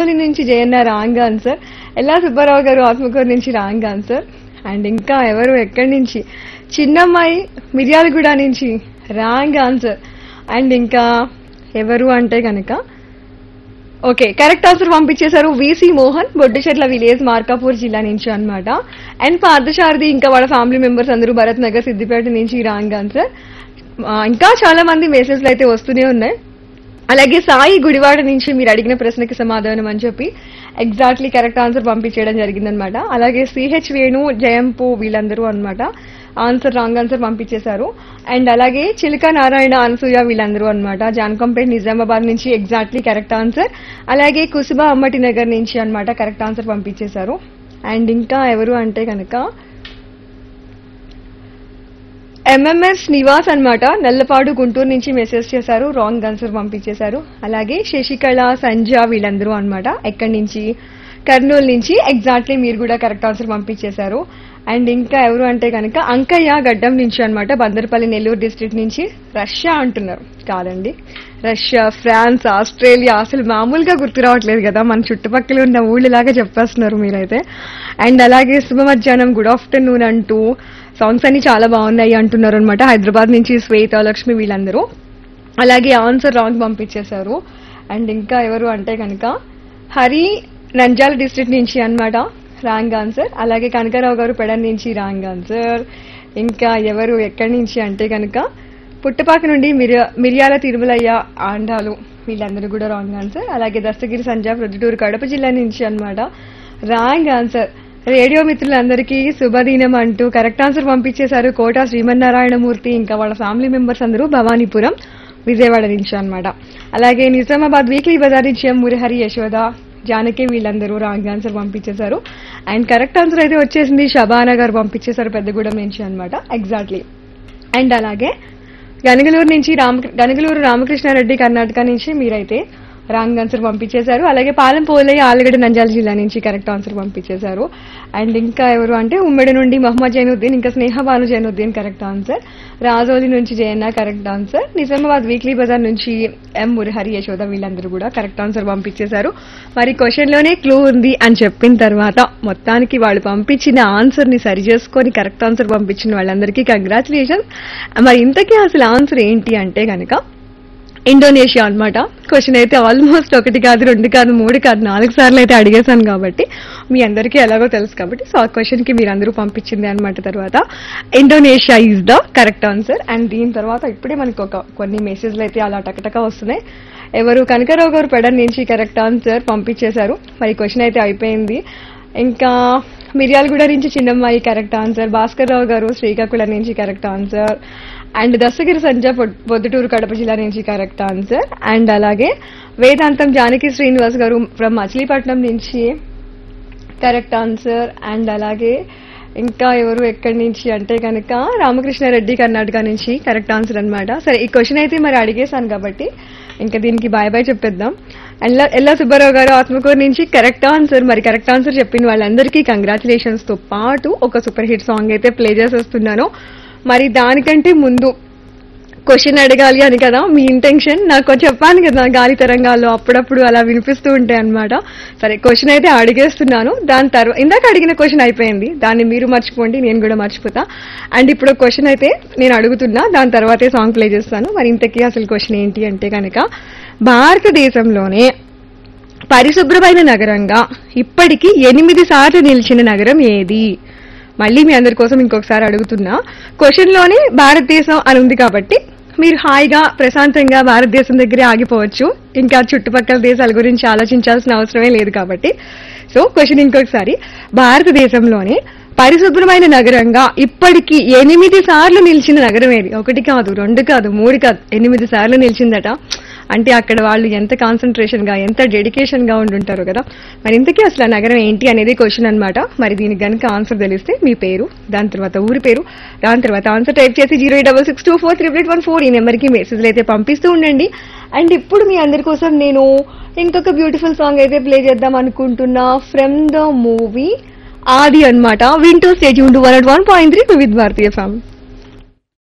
బందర్పల్లి నుంచి Jayanna wrong answer ఎల్లా సుబ్బారావు గారు ఆత్మకూరు నుంచి రాంగ్ ఆన్సర్ అండ్ ఇంకా ఎవరు ఎక్కడి నుంచి చిన్నమ్మాయి మిర్యాలగూడ నుంచి రాంగ్ ఆన్సర్ అండ్ ఇంకా ఎవరు అంటే కనుక ఓకే కరెక్ట్ ఆన్సర్ పంపించేశారు విసి మోహన్ బొడ్డుచెట్ల విలేజ్ మార్కాపూర్ జిల్లా నుంచి అన్నమాట అండ్ పార్థసారథి ఇంకా వాళ్ళ ఫ్యామిలీ మెంబర్స్ అందరూ భరత్ నగర్ సిద్దిపేట నుంచి రాంగ్ ఆన్సర్ ఆ, ఇంకా చాలా మంది మెసేజ్లు అయితే వస్తూనే ఉన్నాయి అలాగే సాయి గుడివాడ నుంచి మీరు అడిగిన ప్రశ్నకి సమాధానం అని చెప్పి ఎగ్జాక్ట్లీ కరెక్ట్ ఆన్సర్ పంపించేయడం జరిగిందనమాట అలాగే సిహెచ్ వేణు జయంపు వీళ్ళందరూ అన్నమాట ఆన్సర్ రాంగ్ ఆన్సర్ పంపించేశారు అండ్ అలాగే చిలుక నారాయణ అనసూయ వీళ్ళందరూ అన్నమాట జాన్కంపేట్ నిజామాబాద్ నుంచి ఎగ్జాక్ట్లీ కరెక్ట్ ఆన్సర్ అలాగే కుసుబా అమ్మటి నగర్ నుంచి అన్నమాట కరెక్ట్ ఆన్సర్ పంపించేశారు అండ్ ఇంకా ఎవరు అంటే కనుక ఎంఎంఎస్ నివాస్ అన్నమాట నల్లపాడు గుంటూరు నుంచి మెసేజ్ చేశారు రాంగ్ ఆన్సర్ పంపించేశారు అలాగే శశికళ సంజ వీళ్ళందరూ అన్నమాట ఎక్కడి నుంచి కర్నూలు నుంచి ఎగ్జాక్ట్లీ మీరు కూడా కరెక్ట్ ఆన్సర్ పంపించేశారు అండ్ ఇంకా ఎవరు అంటే కనుక అంకయ్య గడ్డం నుంచి అన్నమాట బందర్పల్లి నెల్లూరు డిస్ట్రిక్ట్ నుంచి రష్యా అంటున్నారు కాదండి రష్యా ఫ్రాన్స్ ఆస్ట్రేలియా అసలు మామూలుగా గుర్తు రావట్లేదు కదా మన చుట్టుపక్కల ఉన్న ఊళ్ళలాగా చెప్పేస్తున్నారు మీరైతే అండ్ అలాగే శుభ మధ్యాహ్నం గుడ్ ఆఫ్టర్నూన్ అంటూ సాంగ్స్ అన్ని చాలా బాగున్నాయి అంటున్నారు అనమాట హైదరాబాద్ నుంచి శ్వేత లక్ష్మి వీళ్ళందరూ అలాగే ఆన్సర్ రాంగ్ పంపించేశారు అండ్ ఇంకా ఎవరు అంటే కనుక హరి నంజాల డిస్ట్రిక్ట్ నుంచి అన్నమాట రాంగ్ ఆన్సర్ అలాగే కనకారావు గారు పెడన్ నుంచి రాంగ్ ఆన్సర్ ఇంకా ఎవరు ఎక్కడి నుంచి అంటే కనుక పుట్టపాక నుండి మిర్యా మిర్యాల తిరుమలయ్య ఆండాలు వీళ్ళందరూ కూడా రాంగ్ ఆన్సర్ అలాగే దస్తగిరి సంజా ప్రొద్దుటూరు కడప జిల్లా నుంచి అన్నమాట రాంగ్ ఆన్సర్ రేడియో మిత్రులందరికీ శుభదినం అంటూ కరెక్ట్ ఆన్సర్ పంపించేశారు కోట శ్రీమన్నారాయణమూర్తి ఇంకా వాళ్ళ ఫ్యామిలీ మెంబర్స్ అందరూ భవానీపురం విజయవాడ నుంచి అన్నమాట అలాగే నిజామాబాద్ వీక్లీ బజార్ నుంచి ఎం మురహరి యశోద జానకి వీళ్ళందరూ రాంగ్ ఆన్సర్ పంపించేశారు అండ్ కరెక్ట్ ఆన్సర్ అయితే వచ్చేసింది షబానా గారు పంపించేశారు పెద్దగూడెం నుంచి అన్నమాట ఎగ్జాక్ట్లీ అండ్ అలాగే గనగలూరు నుంచి రామ గనగలూరు రామకృష్ణారెడ్డి కర్ణాటక నుంచి మీరైతే రాంగ్ ఆన్సర్ పంపించేశారు అలాగే పాలెం పోలయ్య ఆలగడ్డ నంజాల జిల్లా నుంచి కరెక్ట్ ఆన్సర్ పంపించేశారు అండ్ ఇంకా ఎవరు అంటే ఉమ్మడి నుండి మహమ్మద్ జైనుద్దీన్ ఇంకా స్నేహ భాను జైనుద్దీన్ కరెక్ట్ ఆన్సర్ రాజోలి నుంచి Jayanna correct answer Nizamabad weekly Bazaar నుంచి ఎం మురహరి యశోద వీళ్ళందరూ కూడా కరెక్ట్ ఆన్సర్ పంపించేశారు మరి క్వశ్చన్ లోనే క్లూ ఉంది అని చెప్పిన తర్వాత మొత్తానికి వాళ్ళు పంపించిన ఆన్సర్ ని సరి చేసుకొని కరెక్ట్ ఆన్సర్ పంపించిన వాళ్ళందరికీ కంగ్రాచులేషన్స్ మరి ఇంతకీ అసలు ఆన్సర్ ఏంటి అంటే గనక ఇండోనేషియా అన్నమాట క్వశ్చన్ అయితే ఆల్మోస్ట్ ఒకటి కాదు రెండు కాదు మూడు కాదు నాలుగు సార్లు అయితే అడిగేశాను కాబట్టి మీ అందరికీ ఎలాగో తెలుసు కాబట్టి సో ఆ క్వశ్చన్ కి మీరు అందరూ పంపించింది అనమాట తర్వాత Indonesia is the correct answer and దీని తర్వాత ఇప్పుడే మనకు ఒక కొన్ని మెసేజ్లు అయితే అలా టకటక వస్తున్నాయి ఎవరు కనకరావు గారు పెడన్ నుంచి కరెక్ట్ ఆన్సర్ పంపించేశారు మరి క్వశ్చన్ అయితే అయిపోయింది ఇంకా మిర్యాలగూడ నుంచి చిన్నమ్మాయి కరెక్ట్ ఆన్సర్ భాస్కర్ రావు గారు శ్రీకాకుళం నుంచి కరెక్ట్ ఆన్సర్ అండ్ దస్తగిరి సంజ పొద్- పొద్దుటూరు కడప జిల్లా నుంచి కరెక్ట్ ఆన్సర్ అండ్ అలాగే వేదాంతం జానకి శ్రీనివాస్ గారు ఫ్రమ్ మచిలీపట్నం నుంచి కరెక్ట్ ఆన్సర్ అండ్ అలాగే ఇంకా ఎవరు ఎక్కడి నుంచి అంటే కనుక రామకృష్ణారెడ్డి కర్ణాటక నుంచి కరెక్ట్ ఆన్సర్ అన్నమాట సరే ఈ క్వశ్చన్ అయితే మరి అడిగేశాను కాబట్టి ఇంకా దీనికి బాయ్ బాయ్ చెప్పేద్దాం ఎల్ల ఎల్ల సుబ్బారావు గారు ఆత్మకూరు నుంచి కరెక్ట్ ఆన్సర్ మరి కరెక్ట్ ఆన్సర్ చెప్పిన వాళ్ళందరికీ కంగ్రాచులేషన్స్ తో పాటు ఒక సూపర్ హిట్ సాంగ్ అయితే ప్లే చేసేస్తున్నాను మరి దానికంటే ముందు క్వశ్చన్ అడగాలి అని కదా మీ ఇంటెన్షన్ నాకు చెప్పాను కదా గాలి తరంగాల్లో అప్పుడప్పుడు అలా వినిపిస్తూ ఉంటాయి అన్నమాట సరే క్వశ్చన్ అయితే అడిగేస్తున్నాను దాని తర్వాత ఇందాక అడిగిన క్వశ్చన్ అయిపోయింది దాన్ని మీరు మర్చిపోండి నేను కూడా మర్చిపోతా అండ్ ఇప్పుడు క్వశ్చన్ అయితే నేను అడుగుతున్నా దాని తర్వాతే సాంగ్ ప్లే చేస్తాను మరి ఇంతకీ అసలు క్వశ్చన్ ఏంటి అంటే కనుక భారతదేశంలోనే పరిశుభ్రమైన నగరంగా ఇప్పటికీ ఎనిమిది సార్లు నిలిచిన నగరం ఏది మళ్ళీ మీ అందరి కోసం ఇంకొకసారి అడుగుతున్నా క్వశ్చన్ లోనే భారతదేశం అని ఉంది కాబట్టి మీరు హాయిగా ప్రశాంతంగా భారతదేశం దగ్గరే ఆగిపోవచ్చు ఇంకా చుట్టుపక్కల దేశాల గురించి ఆలోచించాల్సిన అవసరమే లేదు కాబట్టి సో క్వశ్చన్ ఇంకొకసారి భారతదేశంలోనే పరిశుభ్రమైన నగరంగా ఇప్పటికీ ఎనిమిది సార్లు నిలిచిన నగరం ఏది ఒకటి కాదు రెండు కాదు మూడు కాదు ఎనిమిది సార్లు నిలిచిందట అంటే అక్కడ వాళ్ళు ఎంత కాన్సన్ట్రేషన్ గా ఎంత డెడికేషన్ గా ఉండుంటారు కదా మరి ఇంతకీ అసలు ఆ నగరం ఏంటి అనేది క్వశ్చన్ అన్నమాట మరి దీనికి గనుక ఆన్సర్ తెలిస్తే మీ పేరు దాని తర్వాత ఊరి పేరు దాని తర్వాత ఆన్సర్ టైప్ చేసి zero eight double six two four triple eight one four ఈ నెంబర్కి మెసేజ్లు అయితే పంపిస్తూ ఉండండి అండ్ ఇప్పుడు మీ అందరి కోసం నేను ఇంకొక బ్యూటిఫుల్ సాంగ్ అయితే ప్లే చేద్దాం అనుకుంటున్నా ఫ్రమ్ ద మూవీ ఆది అన్నమాట వింటూ స్టేజ్ ఉంటూ one one point three with Bharatiya ఫ్యామ్